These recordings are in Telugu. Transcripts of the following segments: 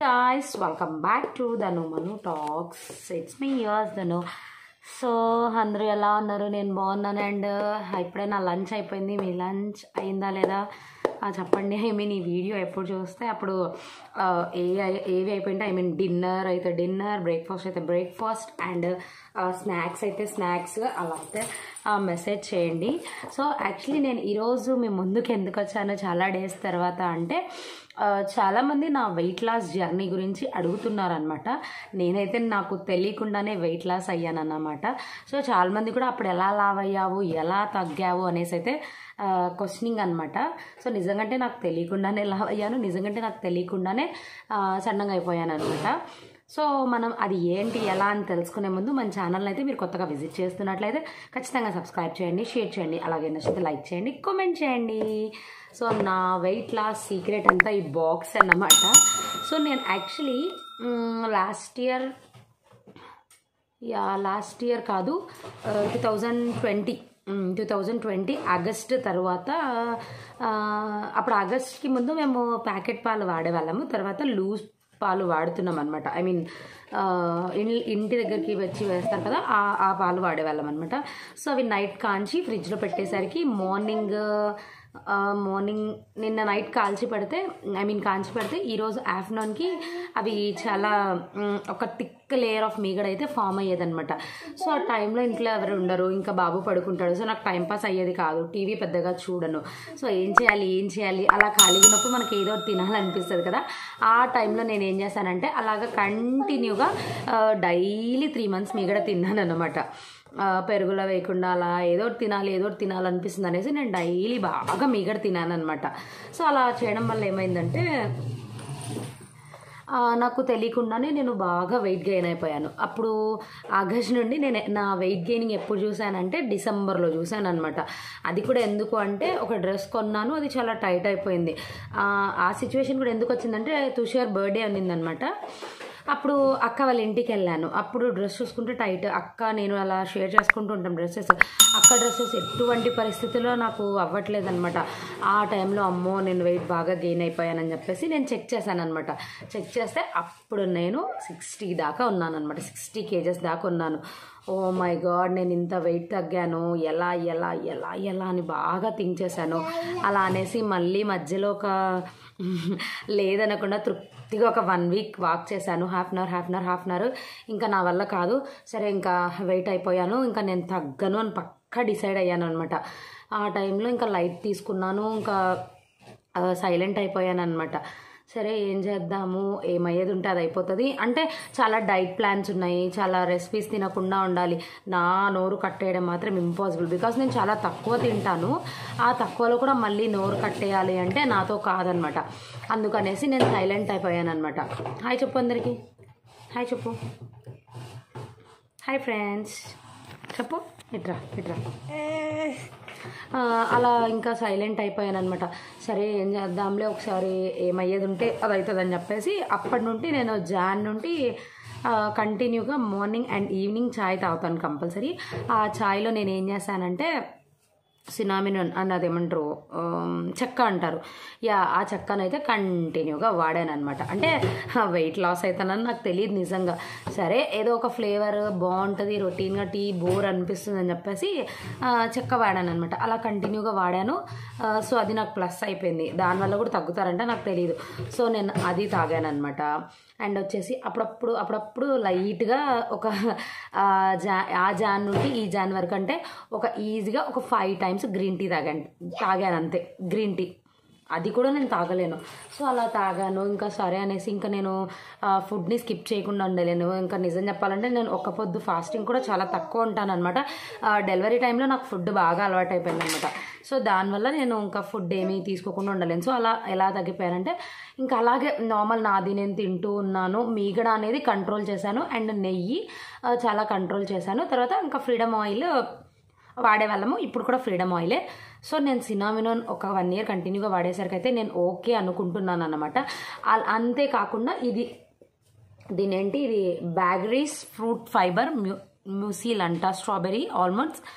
guys welcome back to Dhanu Manu talks it's me yours Dhanu so అందరూ ఎలా ఉన్నారు నేను బాగున్నాను అండ్ ఇప్పుడే నా లంచ్ అయిపోయింది మీ లంచ్ అయిందా లేదా ఆ, చెప్పండి ఐ మీన్ ఈ వీడియో ఎప్పుడు చూస్తే అప్పుడు ఆ, ఏ ఏవి అయిపోయింటే ఐ మీన్ డిన్నర్ అయితే డిన్నర్ బ్రేక్ఫాస్ట్ అయితే బ్రేక్ఫాస్ట్ అండ్ స్నాక్స్ అయితే స్నాక్స్ అలా అయితే మెసేజ్ చేయండి సో యాక్చువల్లీ నేను ఈరోజు మీ ముందుకు ఎందుకు వచ్చానో చాలా డేస్ తర్వాత అంటే ఆ, చాలామంది నా వెయిట్ లాస్ జర్నీ గురించి అడుగుతున్నారనమాట నేనైతే నాకు తెలియకుండానే వెయిట్ లాస్ అయ్యానన్నమాట సో చాలామంది కూడా అప్పుడు ఎలా లావ్ అయ్యావు ఎలా తగ్గావు అనేసి అయితే క్వశ్చనింగ్ అనమాట సో నిజంగానే నాకు తెలియకుండానే లావ్ అయ్యాను నిజంగానే నాకు తెలియకుండానే ఆ, సన్నగా అయిపోయాను అనమాట సో మనం అది ఏంటి ఎలా అని తెలుసుకునే ముందు మన ఛానల్ అయితే మీరు కొత్తగా విజిట్ చేస్తున్నట్లయితే ఖచ్చితంగా సబ్స్క్రైబ్ చేయండి షేర్ చేయండి అలాగే నచ్చితే లైక్ చేయండి కామెంట్ చేయండి సో నా వెయిట్ లాస్ సీక్రెట్ అంతా ఈ బాక్స్ అన్నమాట సో నేను actually last year yeah last year కాదు two thousand twenty two thousand twenty August తర్వాత ఆ, అప్పుడు ఆగస్ట్కి ముందు మేము ప్యాకెట్ పాలు వాడేవాళ్ళము తర్వాత లూజ్ పాలు వాడుతున్నాం అనమాట ఐ మీన్ ఇంటి దగ్గరికి వచ్చి వేస్తారు కదా ఆ ఆ పాలు వాడేవాళ్ళం అనమాట సో అవి నైట్ కాంచి ఫ్రిడ్జ్లో పెట్టేసరికి మార్నింగ్ మార్నింగ్ నిన్న నైట్ కాల్చి పెడితే ఐ మీన్ కాల్చి పెడితే ఈరోజు ఆఫ్టర్నూన్కి అవి చాలా మ్, ఒక థిక్ లేయర్ ఆఫ్ మీగడ అయితే ఫామ్ అయ్యేదన్నమాట సో ఆ టైంలో ఇంట్లో ఎవరు ఉండరు ఇంకా బాబు పడుకుంటాడు సో నాకు టైం పాస్ అయ్యేది కాదు టీవీ పెద్దగా చూడను సో ఏం చేయాలి ఏం చేయాలి అలా ఖాళీగా ఉన్నప్పుడు మనకి ఏదో ఒకటి తినాలనిపిస్తుంది కదా ఆ టైంలో నేను ఏం చేశానంటే అలాగ కంటిన్యూగా డైలీ త్రీ మంత్స్ మీగడ తిన్నాను అనమాట పెరుగులో వేయకుండా అలా ఏదో ఒకటి తినాలి ఏదో ఒకటి తినాలనిపిస్తుంది అనేసి నేను డైలీ బాగా మీగడ తినాను అనమాట సో అలా చేయడం వల్ల ఏమైందంటే ఆ, నాకు తెలియకుండానే నేను బాగా వెయిట్ గెయిన్ అయిపోయాను అప్పుడు ఆగస్ట్ నుండి నేను నా వెయిట్ గెయినింగ్ ఎప్పుడు చూశానంటే డిసెంబర్లో చూశాను అనమాట అది కూడా ఎందుకు అంటే ఒక డ్రెస్ కొన్నాను అది చాలా టైట్ అయిపోయింది ఆ, ఆ సిచ్యువేషన్ కూడా ఎందుకు వచ్చిందంటే తుషార్ బర్త్డే అనిందనమాట అప్పుడు అక్క వాళ్ళ ఇంటికి వెళ్ళాను అప్పుడు డ్రెస్ చూసుకుంటే టైట్ అక్క నేను అలా షేర్ చేసుకుంటూ ఉంటాం డ్రెస్సెస్ అక్క డ్రెస్సెస్ ఎటువంటి పరిస్థితుల్లో నాకు అవ్వట్లేదు అనమాట ఆ టైంలో అమ్మో నేను వెయిట్ బాగా గెయిన్ అయిపోయానని చెప్పేసి నేను చెక్ చేశాను అనమాట చెక్ చేస్తే అప్పుడు నేను సిక్స్టీ దాకా ఉన్నాను అనమాట సిక్స్టీ కేజెస్ దాకా ఉన్నాను ఓ మై గాడ్ నేను ఇంత వెయిట్ తగ్గాను ఎలా ఎలా ఎలా ఎలా అని బాగా థింక్ చేశాను అలా అనేసి మళ్ళీ మధ్యలో ఒక లేదనకుండా తృప్తిగా ఒక వన్ వీక్ వాక్ చేశాను half an hour half an hour half an hour ఇంకా నా వల్ల కాదు సరే ఇంకా వెయిట్ అయిపోయాను ఇంకా నేను తగ్గను అని పక్కా డిసైడ్ అయ్యాను అనమాట ఆ టైంలో ఇంకా లైట్ తీసుకున్నాను ఇంకా సైలెంట్ అయిపోయాను అనమాట సరే ఏం చేద్దాము ఏమయ్యేది ఉంటే అది అయిపోతుంది అంటే చాలా డైట్ ప్లాన్స్ ఉన్నాయి చాలా రెసిపీస్ తినకుండా ఉండాలి నా నోరు కట్టేయడం మాత్రం ఇంపాసిబుల్ బికాస్ నేను చాలా తక్కువ తింటాను ఆ తక్కువలో కూడా మళ్ళీ నోరు కట్టేయాలి అంటే నాతో కాదనమాట అందుకనేసి నేను సైలెంట్ అయిపోయాను అనమాట హాయ్ చెప్పు అందరికీ హాయ్ చెప్పు హాయ్ ఫ్రెండ్స్ చెప్పు ఇట్రా ఇట్రా ఆ, అలా ఇంకా సైలెంట్ అయిపోయాను అనమాట సరే ఏం చేద్దాంలే ఒకసారి ఏమయ్యేది ఉంటే అది అవుతుందని చెప్పేసి అప్పటి నుండి నేను జాన్ నుండి కంటిన్యూగా మార్నింగ్ అండ్ ఈవినింగ్ చాయ్ తాగుతాను కంపల్సరీ ఆ చాయ్లో నేను ఏం చేశానంటే సినామినన్ అన్నది ఏమంటారు ఆమ్, చెక్క అంటారు యా ఆ చెక్కనైతే కంటిన్యూగా వాడాను అనమాట అంటే వెయిట్ లాస్ అవుతానని నాకు తెలియదు నిజంగా సరే ఏదో ఒక ఫ్లేవర్ బాగుంటుంది రొటీన్గా టీ బోర్ అనిపిస్తుంది అని చెప్పేసి ఆ, చెక్క వాడాను అనమాట అలా కంటిన్యూగా వాడాను ఆ, సో అది నాకు ప్లస్ అయిపోయింది దానివల్ల కూడా తగ్గుతారంటే నాకు తెలియదు సో నేను అది తాగాను అనమాట అండ్ వచ్చేసి అప్పుడప్పుడు అప్పుడప్పుడు లైట్గా ఒక ఆ, జా ఆ జాన్ నుండి ఈ జాన్ వరకు అంటే ఒక ఈజీగా ఒక ఫైవ్ టైమ్స్ గ్రీన్ టీ తాగాను తాగాను అంతే గ్రీన్ టీ అది కూడా నేను తాగలేను సో అలా తాగాను ఇంకా సరే అనేసి ఇంకా నేను ఆ, ఫుడ్ని స్కిప్ చేయకుండా ఉండలేను ఇంకా నిజం చెప్పాలంటే నేను ఒక్క పొద్దు ఫాస్టింగ్ కూడా చాలా తక్కువ ఉంటాను అనమాట డెలివరీ టైంలో నాకు ఫుడ్ బాగా అలవాటు అయిపోయింది అనమాట సో దానివల్ల నేను ఇంకా ఫుడ్ ఏమీ తీసుకోకుండా ఉండలేను సో అలా ఎలా తగ్గిపోయానంటే ఇంకా అలాగే నార్మల్ నాది నేను తింటూ ఉన్నాను మీగడ అనేది కంట్రోల్ చేశాను అండ్ నెయ్యి ఆ, చాలా కంట్రోల్ చేశాను తర్వాత ఇంకా ఫ్రీడమ్ ఆయిల్ వాడేవాళ్ళము ఇప్పుడు కూడా ఫ్రీడమ్ ఆయిలే సో నేను సినామినోన్ ఒక వన్ ఇయర్ కంటిన్యూగా వాడేసరికి అయితే నేను ఓకే అనుకుంటున్నాను అనమాట అంతేకాకుండా ఇది దీని ఏంటి ఇది బ్యాగరీస్ ఫ్రూట్ ఫైబర్ మ్యూ మ్యూసీల్ అంట స్ట్రాబెరీ ఆల్మండ్స్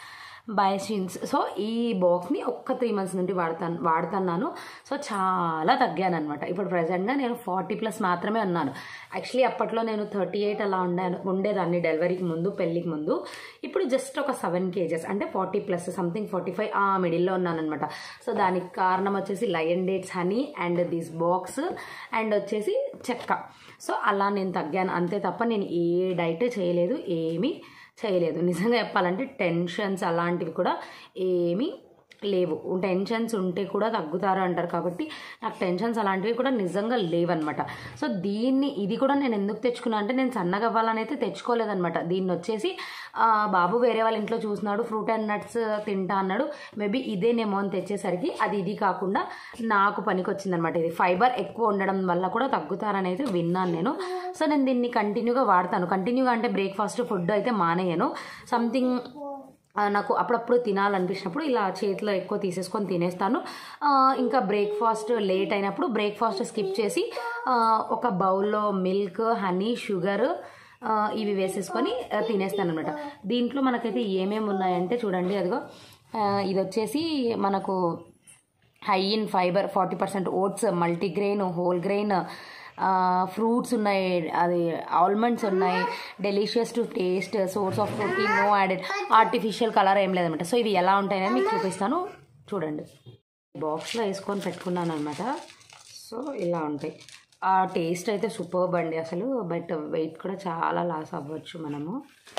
బయోసిన్స్ సో ఈ బాక్స్ని ఒక్క త్రీ మంత్స్ నుండి వాడతాను వాడుతున్నాను సో చాలా తగ్గాను అనమాట ఇప్పుడు ప్రజెంట్గా నేను ఫార్టీ ప్లస్ మాత్రమే ఉన్నాను యాక్చువల్లీ అప్పట్లో నేను థర్టీ ఎయిట్ అలా ఉండాను ఉండేదాన్ని డెలివరీకి ముందు పెళ్ళికి ముందు ఇప్పుడు జస్ట్ ఒక సెవెన్ కేజెస్ అంటే forty plus something forty five ఆ మిడిల్లో ఉన్నాను అనమాట సో దానికి కారణం వచ్చేసి Lion dates honey and this box and వచ్చేసి చెక్క సో అలా నేను తగ్గాను అంతే తప్ప నేను ఏ డైట్ చేయలేదు ఏమీ చేయలేదు నిజంగా చెప్పాలంటే టెన్షన్స్ అలాంటివి కూడా ఏమీ లేవు టెన్షన్స్ ఉంటే కూడా తగ్గుతారు అంటారు కాబట్టి నాకు టెన్షన్స్ అలాంటివి కూడా నిజంగా లేవన్నమాట సో దీన్ని ఇది కూడా నేను ఎందుకు తెచ్చుకున్నా అంటే నేను సన్నగా అవ్వాలని అయితే తెచ్చుకోలేదన్నమాట దీన్ని వచ్చేసి ఆ, బాబు వేరే వాళ్ళ ఇంట్లో చూసినాడు ఫ్రూట్ అండ్ నట్స్ తింటా అన్నాడు మేబీ ఇదేనేమో అని తెచ్చేసరికి అది ఇది కాకుండా నాకు పనికి వచ్చిందనమాట ఇది ఫైబర్ ఎక్కువ ఉండడం వల్ల కూడా తగ్గుతారని అయితే విన్నాను నేను సో నేను దీన్ని కంటిన్యూగా వాడతాను కంటిన్యూగా అంటే బ్రేక్ఫాస్ట్ ఫుడ్ అయితే మానేయను సంథింగ్ ఆ, నాకు అప్పుడప్పుడు తినాలనిపించినప్పుడు ఇలా చేతిలో ఎక్కువ తీసేసుకొని తినేస్తాను ఆ, ఇంకా బ్రేక్ఫాస్ట్ లేట్ అయినప్పుడు బ్రేక్ఫాస్ట్ స్కిప్ చేసి ఆ, ఒక బౌల్లో మిల్క్ హనీ షుగర్ ఆ, ఇవి వేసేసుకొని ఆ, తినేస్తాను అనమాట దీంట్లో మనకైతే ఏమేమి ఉన్నాయంటే చూడండి అదిగో ఆ, ఇది వచ్చేసి మనకు high in fibre forty percent oats multigrain whole grain fruits ఉన్నాయి అది ఆల్మండ్స్ ఉన్నాయి delicious to taste source of protein no added artificial colour ఏం లేదనమాట సో ఇవి ఎలా ఉంటాయని మీకు చూపిస్తాను చూడండి బాక్స్లో వేసుకొని పెట్టుకున్నాను అనమాట సో ఇలా ఉంటాయి ఆ టేస్ట్ అయితే సూపర్బ్ అండి అసలు బట్ వెయిట్ కూడా చాలా లాస్ అవ్వచ్చు మనము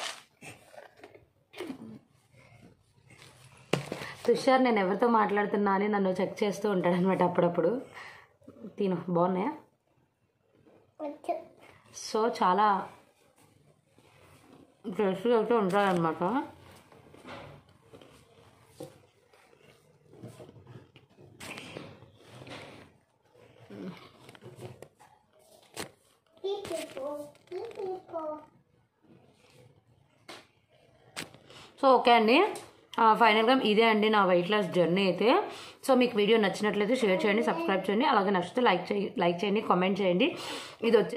తుషార్ నేను ఎవరితో మాట్లాడుతున్నా అని నన్ను చెక్ చేస్తూ ఉంటాడు అనమాట అప్పుడప్పుడు తిను బాగున్నాయా సో చాలా టేస్టీ అయితే ఉంటాయన్నమాట సో ఓకే అండి ఫైనల్గా ఇదే అండి నా వెయిట్ లాస్ జర్నీ అయితే సో మీకు వీడియో నచ్చినట్లయితే షేర్ చేయండి సబ్స్క్రైబ్ చేయండి అలాగే నచ్చితే లైక్ చేయ లైక్ చేయండి కామెంట్ చేయండి ఇది వచ్చి